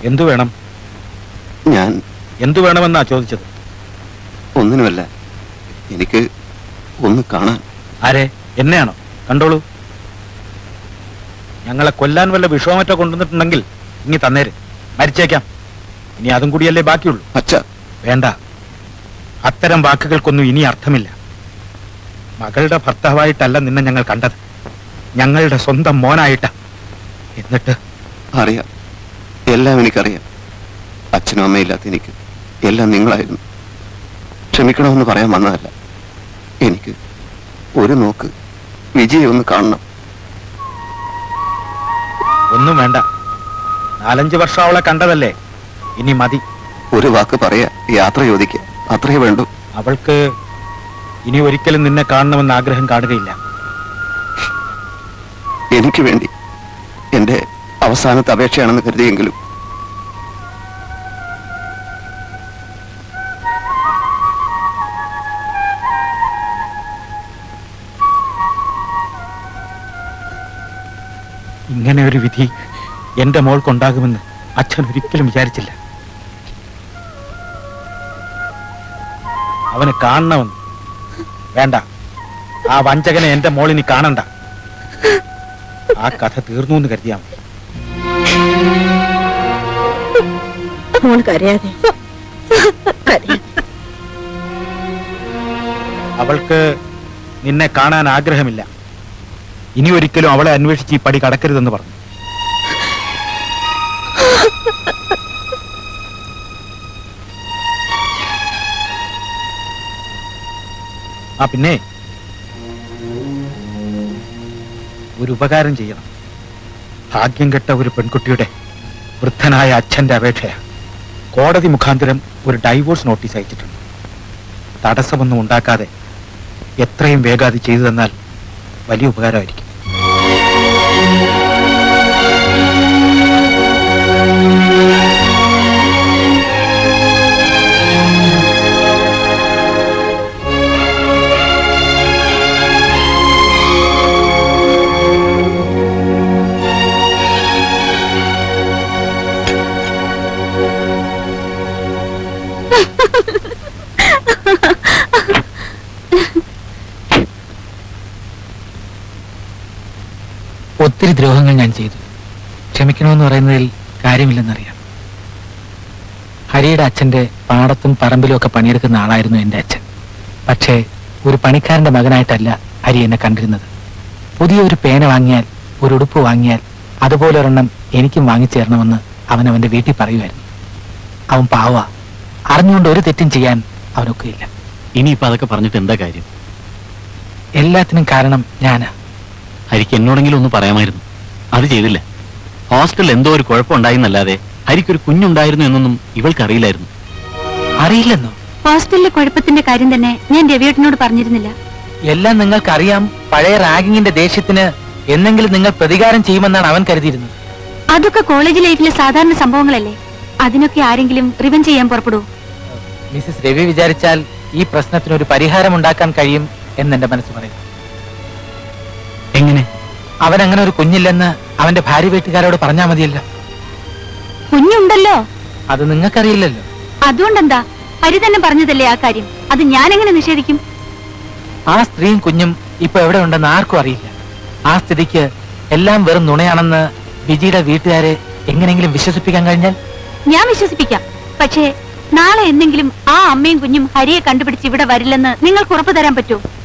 എന്തു വേണം ഞാൻ എന്തു വേണമെന്നാ ചോദിച്ചത് ഒന്നിനുമല്ല എനിക്ക് ഒന്ന് കാണാൻ ആരെ എന്നെയാണോ കണ്ടോളൂ ഞങ്ങളെ കൊല്ലാൻ വല്ല വിഷമോ മറ്റോ കൊണ്ടുവന്നിട്ടുണ്ടെങ്കിൽ ഇനി തന്നേര് മരിച്ചേക്കാം ഇനി അതും കൂടിയല്ലേ ബാക്കിയുള്ളൂ അച്ഛ വേണ്ട അത്തരം വാക്കുകൾക്കൊന്നും ഇനി അർത്ഥമില്ല മകളുടെ ഭർത്താവായിട്ടല്ല നിന്നെ ഞങ്ങൾ കണ്ടത് ഞങ്ങളുടെ സ്വന്തം മോനായിട്ടാ എന്നിട്ട് അറിയാം എല്ലാം എനിക്കറിയാം അച്ഛനും അമ്മയില്ലാത്ത എനിക്ക് എല്ലാം നിങ്ങളായിരുന്നു ക്ഷമിക്കണമെന്ന് പറയാൻ വന്നതല്ല എനിക്ക് ഒരു നോക്ക് വിജയെ ഒന്ന് കാണണം ഒന്നും വേണ്ട നാലഞ്ച് വർഷം അവളെ കണ്ടതല്ലേ ഇനി മതി ഒരു വാക്ക് പറയാ യാത്ര ചോദിക്കുക അത്രയേ വേണ്ടൂ അവൾക്ക് ഇനി ഒരിക്കലും നിന്നെ കാണണമെന്ന് ആഗ്രഹം കാണുകയില്ല എനിക്ക് വേണ്ടി എന്റെ അവസാനത്തെ അപേക്ഷയാണെന്ന് കരുതിയെങ്കിലും ഇങ്ങനെ ഒരു വിധി എന്റെ മോൾക്കുണ്ടാകുമെന്ന് അച്ഛൻ ഒരിക്കലും വിചാരിച്ചില്ല അവന് കാണണമെന്ന് വേണ്ട ആ വഞ്ചകനെ എന്റെ മോളിനി കാണണ്ട ആ കഥ തീർന്നു എന്ന് കരുതിയാ മതി മോൾ കരയാതെ കരയാതെ അവൾക്ക് നിന്നെ കാണാൻ ആഗ്രഹമില്ല ഇനി ഒരിക്കലും അവളെ അന്വേഷിച്ച് ഈ പടി കടക്കരുതെന്ന് പറഞ്ഞു ആ പിന്നെ ഒരു ഉപകാരം ചെയ്യണം ഭാഗ്യം കെട്ട ഒരു പെൺകുട്ടിയുടെ വൃദ്ധനായ അച്ഛന്റെ അപേക്ഷയാ കോടതി മുഖാന്തരം ഒരു ഡൈവോഴ്സ് നോട്ടീസ് അയച്ചിട്ടുണ്ട് തടസ്സമൊന്നും ഉണ്ടാക്കാതെ എത്രയും വേഗം അത് ചെയ്തു തന്നാൽ വലിയ ഉപകാരമായിരിക്കും ഒത്തിരി ദ്രോഹങ്ങൾ ഞാൻ ചെയ്തു ക്ഷമിക്കണമെന്ന് പറയുന്നതിൽ കാര്യമില്ലെന്നറിയാം ഹരിയുടെ അച്ഛന്റെ പാടത്തും പറമ്പിലും ഒക്കെ പണിയെടുക്കുന്ന ആളായിരുന്നു എന്റെ അച്ഛൻ പക്ഷേ ഒരു പണിക്കാരന്റെ മകനായിട്ടല്ല ഹരി എന്നെ കണ്ടിരുന്നത് പുതിയ ഒരു പേന വാങ്ങിയാൽ ഒരു ഉടുപ്പ് വാങ്ങിയാൽ അതുപോലെ ഒരെണ്ണം എനിക്കും വാങ്ങിച്ചു തരണമെന്ന് അവൻ അവന്റെ വീട്ടിൽ പറയുമായിരുന്നു അവൻ പാവ അറിഞ്ഞുകൊണ്ട് ഒരു തെറ്റും ചെയ്യാൻ അവനൊക്കെയില്ല ഇനിയിപ്പോ അതൊക്കെ പറഞ്ഞിട്ട് എന്താ കാര്യം എല്ലാത്തിനും കാരണം ഞാനാ ഹരിക്ക് എന്നോടെങ്കിലും ഒന്ന് പറയാമായിരുന്നു അത് ചെയ്തില്ല ഹോസ്റ്റലിൽ എന്തോ ഒരു കുഴപ്പമുണ്ടായിന്നല്ലാതെ ഹരിക്കൊരു കുഞ്ഞുണ്ടായിരുന്നു എന്നൊന്നും ഇവൾക്കറിയില്ലായിരുന്നു അറിയില്ലെന്നോ ഹോസ്റ്റലിലെ കുഴപ്പത്തിന്റെ കാര്യം തന്നെ ഞാൻ രവിയേട്ടനോട് പറഞ്ഞിരുന്നില്ല എല്ലാം നിങ്ങൾക്കറിയാം പഴയ റാഗിങ്ങിന്റെ ദേഷ്യത്തിന് എന്നെങ്കിലും നിങ്ങൾ പ്രതികാരം ചെയ്യുമെന്നാണ് അവൻ കരുതിയിരുന്നത് അതൊക്കെ കോളേജ് ലൈഫിലെ സാധാരണ സംഭവങ്ങളല്ലേ അതിനൊക്കെ ആരെങ്കിലും റിവൻ ചെയ്യാൻ പുറപ്പെടൂ മിസ്സിസ് രവി വിചാരിച്ചാൽ ഈ പ്രശ്നത്തിന് ഒരു പരിഹാരം ഉണ്ടാക്കാൻ കഴിയും എന്ന് എന്റെ മനസ്സ് പറയുന്നു എങ്ങനെ അവൻ അങ്ങനെ ഒരു കുഞ്ഞില്ലെന്ന് അവന്റെ ഭാര്യ വീട്ടുകാരോട് പറഞ്ഞാൽ മതിയല്ലോ കുഞ്ഞുണ്ടല്ലോ അത് നിങ്ങൾക്കറിയില്ലല്ലോ അതുകൊണ്ടെന്താ ഹരി തന്നെ പറഞ്ഞതല്ലേ ആ കാര്യം അത് ഞാൻ എങ്ങനെ നിഷേധിക്കും ആ സ്ത്രീയും കുഞ്ഞും ഇപ്പൊ എവിടെ ഉണ്ടെന്ന് ആർക്കും അറിയില്ല ആ സ്ഥിതിക്ക് എല്ലാം വെറും നുണയാണെന്ന് വിജിയുടെ വീട്ടുകാരെ എങ്ങനെയെങ്കിലും വിശ്വസിപ്പിക്കാൻ കഴിഞ്ഞാൽ ഞാൻ വിശ്വസിപ്പിക്കാം പക്ഷേ നാളെ എന്തെങ്കിലും ആ അമ്മയും കുഞ്ഞും ഹരിയെ കണ്ടുപിടിച്ച് ഇവിടെ വരില്ലെന്ന് നിങ്ങൾക്ക് ഉറപ്പു തരാൻ പറ്റുമോ